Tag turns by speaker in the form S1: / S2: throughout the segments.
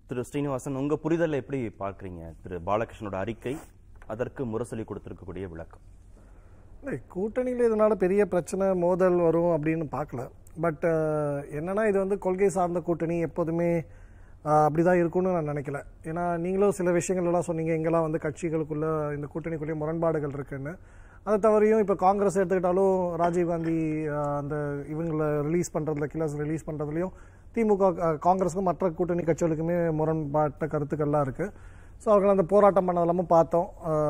S1: திரு ஸ்ரீனிவாசன் உங்க புரிதல் எப்படி பார்க்கறீங்க திரு பாலகிருஷ்ணனோட அறிக்கை அதற்கு முரசொலி கொடுத்திருக்கக்கூடிய விளக்கம்
S2: இல்லை கூட்டணியில் இதனால பெரிய பிரச்சனை மோதல் வரும் அப்படின்னு பார்க்கல பட் என்னன்னா இது வந்து கொள்கை சார்ந்த கூட்டணி எப்போதுமே அஹ், அப்படிதான் இருக்கும்னு நான் நினைக்கல ஏன்னா நீங்களும் சில விஷயங்கள் எல்லாம் சொன்னீங்க எங்கெல்லாம் வந்து கட்சிகளுக்குள்ள இந்த கூட்டணிக்குள்ளே முரண்பாடுகள் இருக்குன்னு அதை தவிரையும் இப்போ காங்கிரஸ் எடுத்துக்கிட்டாலும் ராஜீவ்காந்தி அஹ், அந்த இவங்களை ரிலீஸ் பண்ணுறதுல கில்லர்ஸ் ரிலீஸ் பண்ணுறதுலையும் திமுக அஹ், காங்கிரஸுக்கும் மற்ற கூட்டணி கட்சிகளுக்குமே முரண்பாட்ட கருத்துக்கள்லாம் இருக்குது ஸோ அவர்கள் அந்த போராட்டம் பண்ணதெல்லாமும் பார்த்தோம்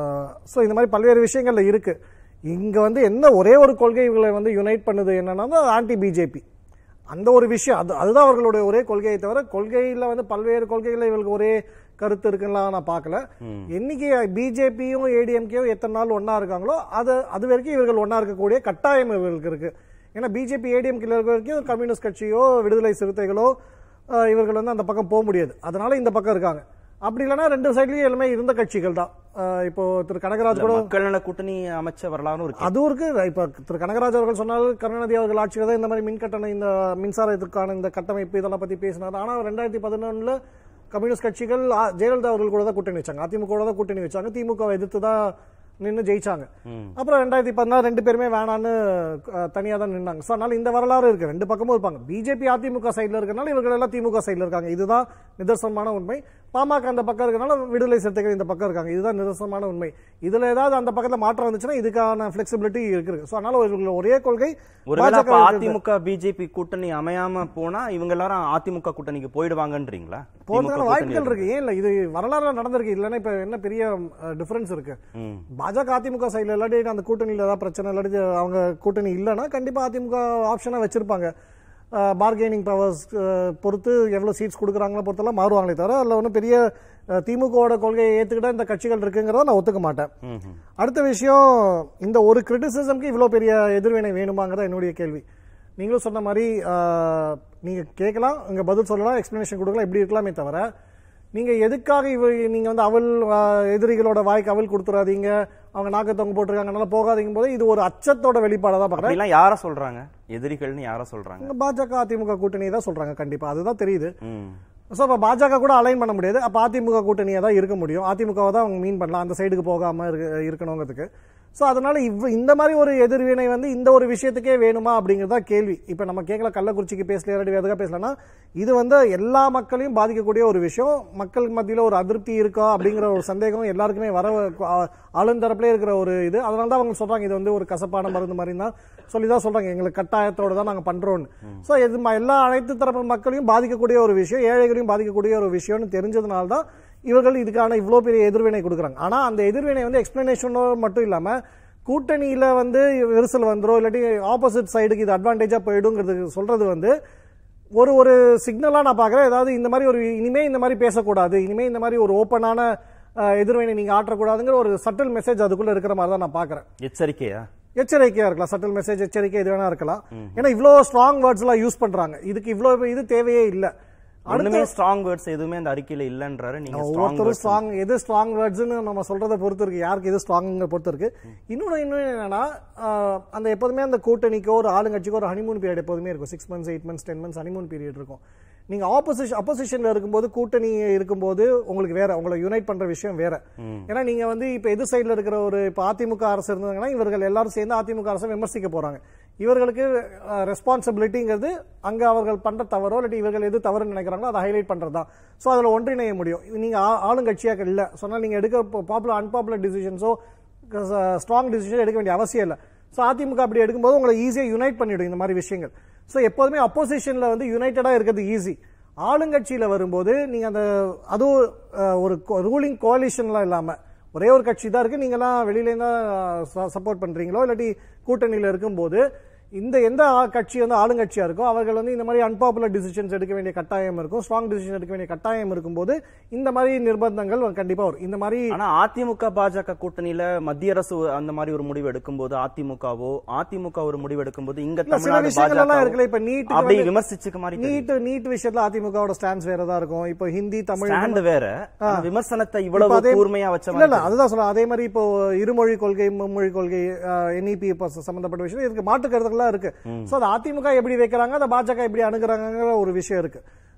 S2: ஸோ இந்த மாதிரி பல்வேறு விஷயங்கள்ல இருக்கு இங்க வந்து என்ன ஒரே ஒரு கொள்கை இவங்களை வந்து யுனைட் பண்ணுது என்னன்னா ஆன்டி பிஜேபி அந்த ஒரு விஷயம் அது அதுதான் அவர்களுடைய ஒரே கொள்கையை தவிர கொள்கையில வந்து பல்வேறு கொள்கைகளில் இவங்களுக்கு ஒரே கருத்து இருக்குன்னா நான் பார்க்கல என்னைக்கு பிஜேபியும் ஏடிஎம்கேயும் எத்தனை நாள் ஒண்ணா இருக்காங்களோ அது அது வரைக்கும் இவர்கள் ஒண்ணா இருக்கக்கூடிய கட்டாயம் இவர்களுக்கு இருக்கு ஏன்னா பிஜேபி ஏடிஎம்கேல இருக்க வரைக்கும் கம்யூனிஸ்ட் கட்சியோ விடுதலை சிறுத்தைகளோ அஹ், இவர்கள் வந்து அந்த பக்கம் போக முடியாது அதனால இந்த பக்கம் இருக்காங்க அப்படி இல்லைன்னா ரெண்டு சைட்லயும் எல்லாமே இருந்த கட்சிகள் தான் அஹ், இப்போ திரு கனகராஜ் கூட
S1: மக்கள் நல கூட்டணி அமைச்ச வரலாறும் இருக்கு
S2: அதுவும் இருக்கு இப்ப திரு கனகராஜ் அவர்கள் சொன்னால் கருணாநிதி அவர்கள் ஆட்சியில் தான் இந்த மாதிரி மின் கட்டண இந்த மின்சாரத்திற்கான இந்த கட்டமைப்பு இதெல்லாம் பத்தி பேசினார் ஆனா ரெண்டாயிரத்தி பதினொன்னுல கம்யூனிஸ்ட் கட்சிகள் ஆ, ஜெயலலிதா அவர்கள் கூட தான் கூட்டணி வச்சாங்க அதிமுக கூட தான் கூட்டணி வச்சாங்க திமுக வை எதிர்த்து தான் நின்று ஜெயிச்சாங்க அப்புறம் ரெண்டாயிரத்தி பதினாறு ரெண்டு பேருமே வேணான்னு அஹ், தனியா தான் நின்னாங்க ஸோ அதனால இந்த வரலாறு இருக்கு ரெண்டு பக்கமும் இருப்பாங்க பிஜேபி அதிமுக சைடுல இருக்கனால இவர்கள் எல்லாம் திமுக சைடுல இருக்காங்க இதுதான் நிதர்சனமான உண்மை பாமக அந்த பக்கம் இருக்கனால விடுதலை சிறுத்தைகள் இந்த பக்கம் இருக்காங்க இதுதான் நிதர்சனமான உண்மை இதுல ஏதாவது அந்த பக்கத்துல மாற்றம் வந்துச்சுன்னா இதுக்கான ஃபிளெக்சிபிலிட்டி இருக்கு ஸோ அதனால இவர்கள் ஒரே கொள்கை
S1: ஒருவேளை அப்ப
S2: பாஜக
S1: அதிமுக பிஜேபி கூட்டணி அமையாம போனா இவங்க எல்லாரும் அதிமுக கூட்டணிக்கு போயிடுவாங்கன்றீங்களா
S2: போறதுக்கான
S1: திமுக
S2: வாய்ப்புகள்
S1: கூட்டணி
S2: இருக்கு ஏன் இல்ல இது வரலாறு நடந்திருக்கு இல்லைன்னா இப்ப என்ன பெரிய டிஃபரன்ஸ் இருக்கு
S1: ம்.
S2: பாஜக அதிமுக சைடுல இல்லாட்டி அந்த கூட்டணியில ஏதாவது பிரச்சனை இல்லாட்டி அவங்க கூட்டணி இல்லைன்னா கண்டிப்பா அதிமுக ஆப்ஷனா வச்சிருப்பாங்க பார்கெனிங் பவர்ஸ் பொறுத்து எவ்வளவு சீட்ஸ் கொடுக்குறாங்களோ பொறுத்தெல்லாம் மாறுவாங்களே தவிர அதில் ஒன்றும் பெரிய அஹ், திமுகவோட கொள்கையை ஏத்துக்கிட்ட இந்த கட்சிகள் இருக்குங்கிறத நான் ஒத்துக்க மாட்டேன்
S1: ம்ஹும்.
S2: அடுத்த விஷயம் இந்த ஒரு கிரிட்டிசிசம்க்கு இவ்வளோ பெரிய எதிர்வினை வேணுமாங்கிறத என்னுடைய கேள்வி நீங்களும் சொன்ன மாதிரி ஆஹ், நீங்க கேட்கலாம் இங்க பதில் சொல்லலாம் எக்ஸ்பிளனேஷன் கொடுக்கலாம் இப்படி இருக்கலாமே தவிர நீங்க எதுக்காக இவ நீங்க வந்து அவள் ஆஹ், எதிரிகளோட வாய்க்கு அவள் கொடுத்துறாதீங்க அவங்க நாக்க தொங்க போட்டிருக்காங்க அதனால போகாதீங்க போது இது ஒரு அச்சத்தோட வெளிப்பாடா தான் பாக்குறேன்
S1: அப்படிலாம் யார சொல்றாங்க எதிரிகள்னு யார சொல்றாங்க
S2: இங்க பாஜக அதிமுக கூட்டணி தான் சொல்றாங்க கண்டிப்பா அதுதான் தெரியுது
S1: ம்.
S2: ஸோ அப்போ பாஜக கூட அலைன் பண்ண முடியாது அப்போ அதிமுக கூட்டணியாக தான் இருக்க முடியும் அதிமுகவை தான் அவங்க மீன் பண்ணலாம் அந்த சைடுக்கு போகாம இருக்க இருக்கணுங்கிறதுக்கு ஸோ அதனால இவ் இந்த மாதிரி ஒரு எதிர்வினை வந்து இந்த ஒரு விஷயத்துக்கே வேணுமா அப்படிங்கிறது தான் கேள்வி இப்போ நம்ம கேட்கல கள்ளக்குறிச்சிக்கு பேசல இல்லாட்டி எதுக்காக பேசலன்னா இது வந்து எல்லா மக்களையும் பாதிக்கக்கூடிய ஒரு விஷயம் மக்கள் மத்தியில் ஒரு அதிருப்தி இருக்கா அப்படிங்கிற ஒரு சந்தேகம் எல்லாருக்குமே வர ஆ- ஆளுந்தரப்புலேயே இருக்கிற ஒரு இது அதனால தான் அவங்க சொல்றாங்க இது வந்து ஒரு கசப்பான மருந்து மாதிரி தான் சொல்லி தான் சொல்றாங்க எங்களுக்கு கட்டாயத்தோட தான் நாங்கள் பண்றோம்னு ஸோ இது ம- எல்லா அனைத்து தரப்பு மக்களையும் பாதிக்கக்கூடிய ஒரு விஷயம் ஏழைகளையும் பாதிக்கக்கூடிய ஒரு விஷயம்னு தெரிஞ்சதுனால தான் இவர்கள் இதுக்கான இவ்வளோ பெரிய எதிர்வினை கொடுக்குறாங்க ஆனா அந்த எதிர்வினை வந்து எக்ஸ்பிளனேஷனோ மட்டும் இல்லாம கூட்டணியில வந்து விரிசல் வந்துரும் இல்லாட்டி ஆப்போசிட் சைடுக்கு இது அட்வான்டேஜா போயிடுங்கிறது சொல்றது வந்து ஒரு ஒரு சிக்னலா நான் பார்க்கறேன் ஏதாவது இந்த மாதிரி ஒரு இனிமே இந்த மாதிரி பேசக்கூடாது இனிமே இந்த மாதிரி ஒரு ஓப்பனான எதிர்வினை நீங்க ஆற்றக்கூடாதுங்கிற ஒரு சட்டில் மெசேஜ் அதுக்குள்ள இருக்கிற மாதிரி தான் நான் பார்க்கறேன்
S1: எச்சரிக்கையா
S2: எச்சரிக்கையா இருக்கலாம் சட்டில் மெசேஜ் எச்சரிக்கை எது வேணா இருக்கலாம் ஏன்னா இவ்வளவு ஸ்ட்ராங் வேர்ட்ஸ் எல்லாம் யூஸ் பண்றாங்க இதுக்கு இவ்வளவு இது தேவையே இல்ல
S1: ஒண்ணுமே ஸ்ட்ராங் வேர்ட்ஸ் எதுவுமே அந்த அறிக்கையில இல்லன்றாரு நீங்க ஸ்ட்ராங்
S2: ஒவ்வொருத்தரும் ஸ்ட்ராங் எது ஸ்ட்ராங் வேர்ட்ஸ்னு நம்ம சொல்றதை பொறுத்து இருக்கு யாருக்கு எது ஸ்ட்ராங் பொறுத்து இருக்கு இன்னொன்னு இன்னும் என்னன்னா ஆஹ், அந்த எப்போதுமே அந்த கூட்டணிக்கோ ஒரு ஆளுங்கட்சிக்கோ ஒரு ஹனிமூன் பீரியட் எப்போதுமே இருக்கும் six months eight months ten months honeymoon period இருக்கும் நீங்க ஆப்போசிஷன் அப்போசிஷன்ல இருக்கும்போது கூட்டணி இருக்கும்போது உங்களுக்கு வேற உங்களை யுனைட் பண்ற விஷயம் வேற ஏன்னா நீங்க வந்து இப்ப எது சைடுல இருக்கிற ஒரு இப்ப அதிமுக அரசு இருந்தாங்கன்னா இவர்கள் எல்லாரும் சேர்ந்து அதிமுக அரசை விமர்சிக்க போறாங்க இவர்களுக்கு ரெஸ்பான்சிபிலிட்டிங்கிறது அங்க அவர்கள் பண்ற தவறோ இல்லாட்டி இவர்கள் எது தவறுன்னு நினைக்கிறாங்களோ அதை ஹைலைட் பண்றது தான் ஸோ அதில் ஒன்றிணைய முடியும் இது நீங்க ஆ- ஆளுங்கட்சியாக இல்லை சொன்னால் நீங்க எடுக்க பாப்புலர் அன்பாப்புலர் டிசிஷன்ஸோ ஸ்ட்ராங் டிசிஷன் எடுக்க வேண்டிய அவசியம் இல்லை ஸோ அதிமுக அப்படி எடுக்கும்போது உங்களை ஈஸியாக யுனைட் பண்ணிடும் இந்த மாதிரி விஷயங்கள் ஸோ எப்போதுமே அப்போசிஷன்ல வந்து யுனைட்டடாக இருக்கிறது ஈஸி ஆளுங்கட்சியில வரும்போது நீங்க அந்த அதுவும் அஹ், ஒரு ரூலிங் கோலிஷன்லாம் இல்லாம ஒரே ஒரு கட்சி தான் இருக்கு நீங்கலாம் வெளியில தான் சப்போர்ட் பண்றீங்களோ இல்லாட்டி கூட்டணியில இருக்கும்போது இந்த எந்த ஆ- கட்சி வந்து ஆளுங்கட்சியா இருக்கோ அவர்கள் வந்து இந்த மாதிரி அன்பாப்புலர் டிசிஷன்ஸ் எடுக்க வேண்டிய கட்டாயம் இருக்கும் ஸ்ட்ராங் டிசிஷன் எடுக்க வேண்டிய கட்டாயம் இருக்கும்போது இந்த மாதிரி நிர்பந்தங்கள் கண்டிப்பா வரும் இந்த மாதிரி
S1: ஆனா அதிமுக பாஜக கூட்டணியில மத்திய அரசு அந்த மாதிரி ஒரு முடிவு எடுக்கும்போது அதிமுகவோ அதிமுக ஒரு முடிவு எடுக்கும்போது இங்க
S2: இல்ல, சில
S1: தமிழ்நாடு
S2: விஷயங்கள் எல்லாம்
S1: பாஜக
S2: இருக்குல்ல இப்ப நீட்
S1: அப்படி விமர்சிச்சுக்க மாதிரி
S2: நீட் நீட் விஷயத்துல அதிமுகவோட ஸ்டாண்ட்ஸ் வேற தான் இருக்கும் இப்போ ஹிந்தி தமிழ்
S1: ஸ்டாண்ட் வேற ஆனா விமர்சனத்தை
S2: இப்ப
S1: இவ்வளவு
S2: அதே-
S1: கூர்மையா வச்ச
S2: இல்ல
S1: மாதிரி
S2: இல்ல அதுதான் சொல்றேன் அதே மாதிரி இப்போ இருமொழி கொள்கை மும்மொழி கொள்கை என்இபி சம்பந்தப்பட்ட விஷயம் இதுக்கு மாற்று கருத்துக்கள்லாம் இருக்கு சோ அது அதிமுக எப்படி வைக்கிறாங்க அதை பாஜக எப்படி அணுகுறாங்கிற ஒரு விஷயம் இருக்கு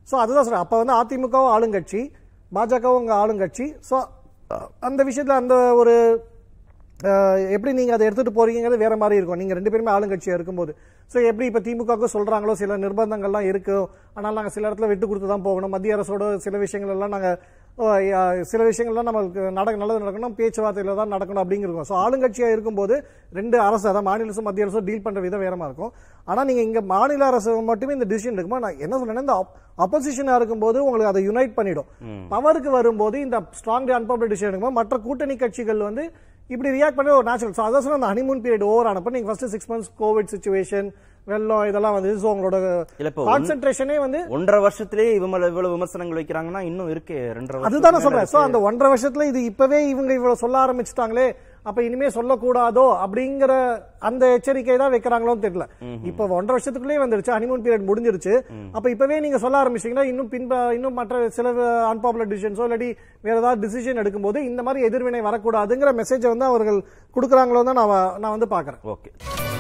S2: ஸோ அதுதான் சொல்றேன் அப்போ வந்து அதிமுகவும் ஆளுங்கட்சி பாஜகவும் உங்க ஆளுங்கட்சி ஸோ அந்த விஷயத்துல அந்த ஒரு அஹ், எப்படி நீங்க அதை எடுத்துட்டு போறீங்கிறது வேற மாதிரி இருக்கும் நீங்க ரெண்டு பேருமே ஆளுங்கட்சியா இருக்கும்போது ஸோ எப்படி இப்ப திமுகவுக்கு சொல்றாங்களோ சில நிர்பந்தங்கள்லாம் இருக்கு ஆனால் நாங்க சில இடத்துல விட்டு கொடுத்து தான் போகணும் மத்திய அரசோட சில விஷயங்கள் எல்லாம் நாங்க அஹ், யா- சில விஷயங்கள்லாம் நம்மளுக்கு நட நல்லது நடக்கணும் பேச்சுவார்த்தையில தான் நடக்கணும் அப்படிங்கிறோம் ஸோ ஆளுங்கட்சியா இருக்கும்போது ரெண்டு அரசு அதாவது மாநில அரசும் மத்திய அரசும் டீல் பண்ற விதம் வேறமா இருக்கும் ஆனா நீங்க இங்க மாநில அரசு மட்டுமே இந்த டிசிஷன் இருக்குமா நான் என்ன சொல்றேன்னா இந்த அப்போசிஷனா இருக்கும்போது உங்களுக்கு அதை யுனைட் பண்ணிடும் பவருக்கு வரும்போது இந்த ஸ்ட்ராங் அன்பபிள் டிசிஷன் இருக்கும்போது மற்ற கூட்டணி கட்சிகள் வந்து இப்படி ரியாக்ட் பண்ண ஒரு நேச்சுரல் ஸோ அதான் சொன்ன அந்த ஹனிமூன் பீரியட் ஓவர் ஆனப்ப நீங்க first six months Covid situation வெள்ளம் இதெல்லாம் வந்து ஸோ உங்களோட
S1: இல்ல இப்போ
S2: கான்சென்ட்ரேஷனே வந்து
S1: ஒன்றரை வருஷத்திலேயே இவங்க இவ்வளவு விமர்சனங்கள் வைக்கிறாங்கன்னா இன்னும் இருக்கே ரெண்டரை வருஷத்துக்கு
S2: அதுதான் நான்
S1: மேல
S2: சொல்றேன் சோ அந்த ஒன்றரை வருஷத்துல இது இப்பவே இவங்க இவ்வளவு சொல்ல ஆரம்பிச்சுட்டாங்களே அப்ப இனிமே சொல்லக்கூடாதோ அப்படிங்கிற அந்த எச்சரிக்கை தான் வைக்கிறாங்களோன்னு தெரியல இப்ப ஒன்றரை வருஷத்துக்குள்ளே வந்துருச்சு ஹனிமூன் பீரியட் முடிஞ்சிருச்சு அப்ப இப்பவே நீங்க சொல்ல ஆரம்பிச்சீங்கன்னா இன்னும் பின்ப இன்னும் மற்ற சில அன்பாப்புலர் டிசிஷன்ஸோ இல்லாட்டி வேற ஏதாவது டிசிஷன் எடுக்கும்போது இந்த மாதிரி எதிர்வினை வரக்கூடாதுங்கிற மெசேஜை வந்து அவர்கள் கொடுக்குறாங்களோ தான் நான் வ- நான் வந்து பாக்குறேன்
S1: ஓகே